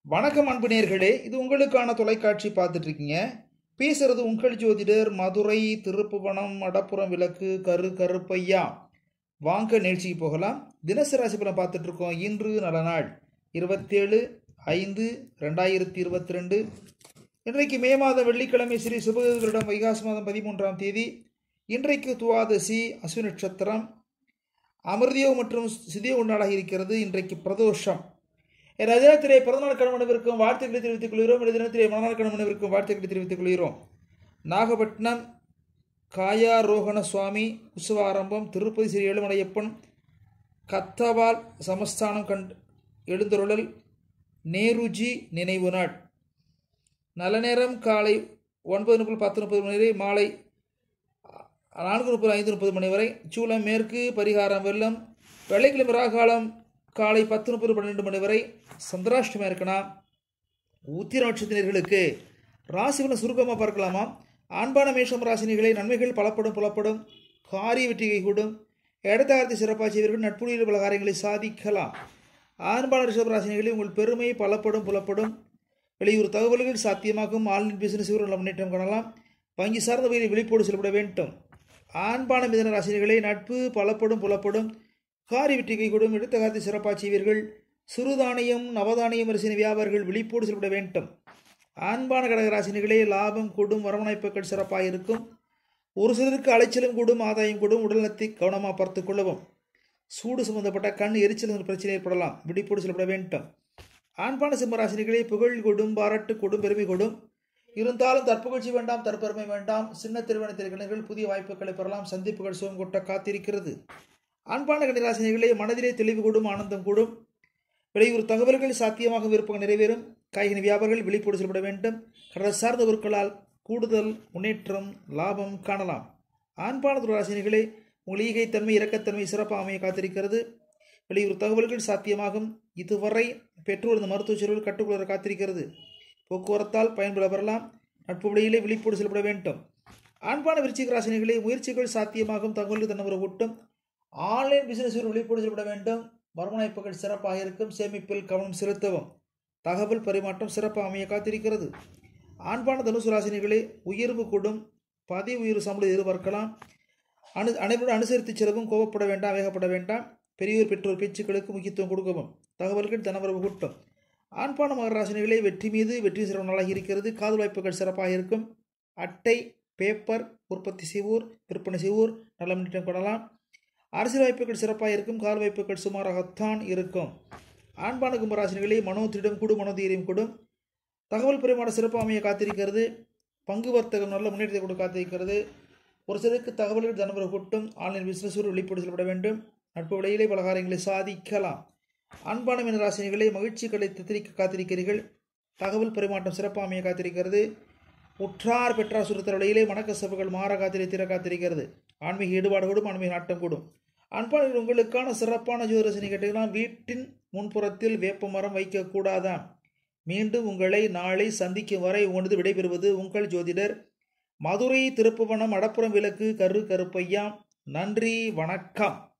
வணக்கம் அன்பு நேர்களே இது உங்களுக்கான தொலைக்காட்சி பார்த்துட்டு இருக்கீங்க பேசுறது உங்கள் ஜோதிடர் மதுரை திருப்புவனம் மடப்புறம் விளக்கு கரு கருப்பையா வாங்க நிகழ்ச்சிக்கு போகலாம் தினசரி ராசி பலன் பார்த்துட்டு இருக்கோம் இன்று நல்ல நாள் இருபத்தேழு ஐந்து ரெண்டாயிரத்தி இருபத்தி ரெண்டு இன்றைக்கு மே மாதம் வெள்ளிக்கிழமை ஸ்ரீ சுபகிருடம் வைகாசி மாதம் பதிமூன்றாம் தேதி இன்றைக்கு துவாதசி அஸ்வினி நட்சத்திரம் அமிர்தியோகம் மற்றும் சிதியோக நாளாக இருக்கிறது இன்றைக்கு பிரதோஷம் என் தினத்திலே பிறந்தநாள் கணவனவிற்கும் வாழ்த்துக்களை தெரிவித்துக் கொள்கிறோம் இந்த தினத்திலே மனநாள் கணவனவிற்கும் வாழ்த்துக்களை தெரிவித்துக் கொள்கிறோம் நாகப்பட்டினம் காயாரோகண சுவாமி உற்சவாரம்பம் திருப்பதி ஸ்ரீ ஏழுமலையப்பன் கத்தவால் சமஸ்தானம் கண்டு எழுந்தருளல் நேருஜி நினைவு நாள் நல்ல நேரம் காலை ஒன்பது முப்பது பத்து முப்பது மணி வரை மாலை நான்கு முப்பது ஐந்து முப்பது மணி வரை சூளம் மேற்கு பரிகாரம் வெள்ளம் வெள்ளைக்கிழமை ராகாலம் காலை பத்து முப்பது பன்னெண்டு மணி வரை சந்திராஷ்டமாக இருக்கலாம் உத்திர நட்சத்திரர்களுக்கு ராசிபலன் சுருக்கமாக பார்க்கலாமா ஆண்பான மேஷம் ராசினிகளை நன்மைகள் பலப்படும் புலப்படும் காரிய வெற்றிகை கூடும் இடத்தாரத்தை சிறப்பாக செய்வர்கள் நட்புணியில் பல காரியங்களை சாதிக்கலாம் ஆண்பான ரிஷப ராசினிகளில் உங்கள் பெருமை பலப்படும் புலப்படும் வெளியூர் தகவல்கள் சாத்தியமாகும் ஆன்லைன் பிசினஸ் நல்ல முன்னேற்றம் காணலாம் வங்கி சார்ந்த வகையில் விழிப்போடு செல்லப்பட வேண்டும் ஆண்பான மிதன ராசினிகளை நட்பு பலப்படும் புலப்படும் காரி வெற்றி கைகூடும் எடுத்த காலத்தை சிறப்பாக செய்வீர்கள் சிறுதானியம் நவதானியம் அரிசின வியாபாரிகள் விழிப்போடு செல்லப்பட வேண்டும் ஆண்பான கடக ராசினிகளே லாபம் கூடும் வரவணைப்புகள் சிறப்பாக இருக்கும் ஒரு சிலருக்கு அலைச்சலும் கூடும் ஆதாயம் கூடும் உடல்நலத்தை கவனமாக பார்த்து கொள்ளவும் சூடு சம்பந்தப்பட்ட கண் எரிச்சல் பிரச்சனை ஏற்படலாம் விழிப்போடு செல்லப்பட வேண்டும் ஆண்பான சிம்மராசினிகளே புகழ் கொடும் பாராட்டு கொடும் பெருமை கொடும் இருந்தாலும் தற்புகழ்ச்சி வேண்டாம் தற்பெருமை வேண்டாம் சின்ன திருமணத்திற்கிணர்கள் புதிய வாய்ப்புகளை பெறலாம் சந்திப்புகள் சுகம் கொட்ட காத்திருக்கிறது ஆண்பான கணிராசினிகளே மனதிலே தெளிவு கூடும் ஆனந்தம் கூடும் வெளியூர் தகவல்கள் சாத்தியமாக விருப்பங்கள் நிறைவேறும் காய்கனி வியாபாரிகள் விழிப்போடு செல்லப்பட வேண்டும் கடல் சார்ந்த பொருட்களால் கூடுதல் முன்னேற்றம் லாபம் காணலாம் ஆண்பான துராசினிகளே உங்கள் ஈகைத்தன்மை இறக்கத்தன்மை சிறப்பாக அமைய காத்திருக்கிறது வெளியூர் தகவல்கள் சாத்தியமாகும் இதுவரை பெற்றோர் இந்த மருத்துவ செலவில் கட்டுக்குள்ள காத்திருக்கிறது போக்குவரத்தால் பயன்பெற பெறலாம் நட்பு வழியிலே விழிப்போடு செல்லப்பட வேண்டும் ஆண்பான விருச்சிக ராசினிகளே முயற்சிகள் சாத்தியமாகும் தகவல்கள் தன்னவரை ஒட்டும் ஆன்லைன் பிசினஸ் விழிப்போடு செல்லப்பட வேண்டும் வருமானப்புகள் சிறப்பாக இருக்கும் சேமிப்பில் கவனம் செலுத்தவும் தகவல் பரிமாற்றம் சிறப்பாக அமைய காத்திருக்கிறது ஆண்பான தனுசு ராசினிகளே உயர்வு கூடும் பதவி உயர்வு சம்பளம் எதிர்பார்க்கலாம் அனு அனைவருடன் அனுசரித்து செலவும் கோவப்பட வேண்டாம் வேகப்பட வேண்டாம் பெரியோர் பெற்றோர் பேச்சுக்களுக்கு முக்கியத்துவம் கொடுக்கவும் தகவல்கள் தனவரவு கூட்டம் ஆண்பான மகராசினிகளே வெற்றி மீது வெற்றி சிறப்பு நாளாக இருக்கிறது காதல் வாய்ப்புகள் சிறப்பாக இருக்கும் அட்டை பேப்பர் உற்பத்தி செய்வோர் விற்பனை செய்வோர் நல்ல முன்னேற்றம் கொள்ளலாம் அரசியல் வாய்ப்புகள் சிறப்பாக இருக்கும் கால் வாய்ப்புகள் சுமாராகத்தான் இருக்கும் ஆண்பான கும்பராசினிகளே மனோ திருடம் கூடும் மனோதீரியம் கூடும் தகவல் பரிமாற சிறப்பாக அமைய காத்திருக்கிறது பங்கு வர்த்தகம் நல்ல முன்னேற்றத்தை கூட காத்திருக்கிறது ஒரு சிலருக்கு தகவல்கள் தனபர கூட்டும் ஆன்லைன் பிசினஸ் வெளிப்படு செல்லப்பட வேண்டும் நட்பு விலையிலே பல காரியங்களை சாதிக்கலாம் அன்பான மீன ராசினிகளை மகிழ்ச்சிகளை தித்திரிக்க காத்திருக்கிறீர்கள் தகவல் பரிமாற்றம் சிறப்பாக அமைய காத்திருக்கிறது உற்றார் பெற்றார் சுருத்தர் வழியிலே மனக்கசப்புகள் மாற காத்திருத்திர காத்திருக்கிறது ஆன்மீக ஈடுபாடு கூடும் ஆன்மீக நாட்டம் கூடும் அன்பாளர்கள் உங்களுக்கான சிறப்பான ஜோதிரசனி கேட்டீங்கன்னா வீட்டின் முன்புறத்தில் வேப்ப மரம் வைக்கக்கூடாதாம் மீண்டும் உங்களை நாளை சந்திக்கும் வரை உங்களது விடைபெறுவது உங்கள் ஜோதிடர் மதுரை திருப்புவனம் அடப்புறம் விளக்கு கரு கருப்பையா நன்றி வணக்கம்